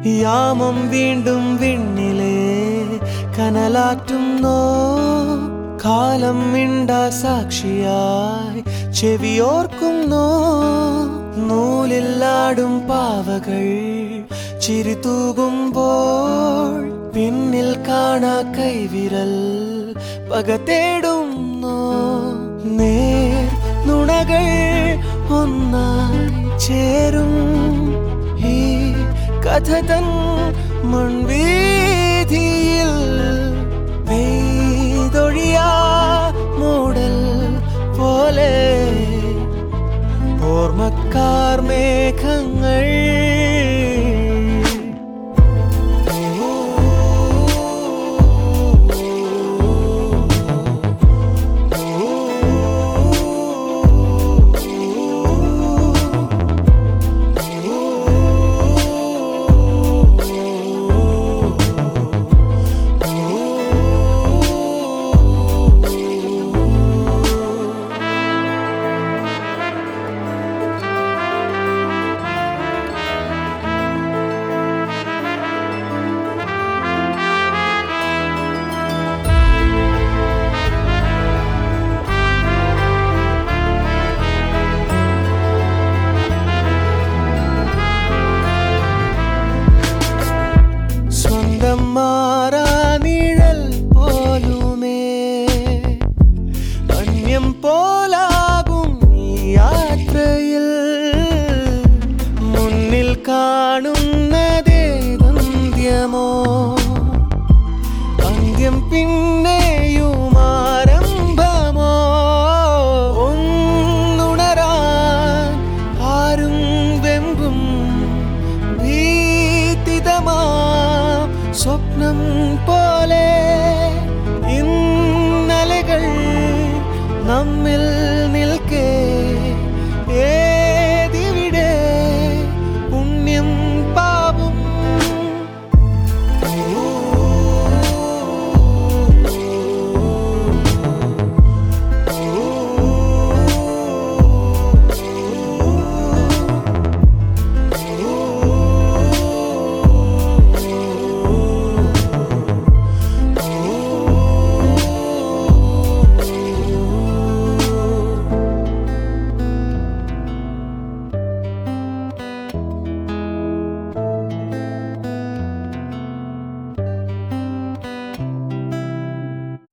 യാമം വീണ്ടും വിണ്ണിലെ കനലാറ്റുന്നോ കാലം മിണ്ടാ സാക്ഷിയായി ചെവിയോർക്കുന്നോ നൂലില്ലാടും പാവകൾ ചിരി തൂകുമ്പോൾ പിന്നിൽ കാണാ കൈവിരൽ പക തേടുന്നോ നേർ നുണകൾ ഒന്നായി ചേരും ഈ കഥ തൻ മൺവീതിയിൽ പെയ്തൊഴിയാ മൂടൽ പോലെ ഓർമ്മക്കാർ മേഘങ്ങൾ സ്വന്തം മാറാ നിഴൽ പോലുമേ അന്യം പോലാകും ഈ യാത്രയിൽ മുന്നിൽ കാണുന്നതേതന്ത്യമോ അന്ത്യം പിൻ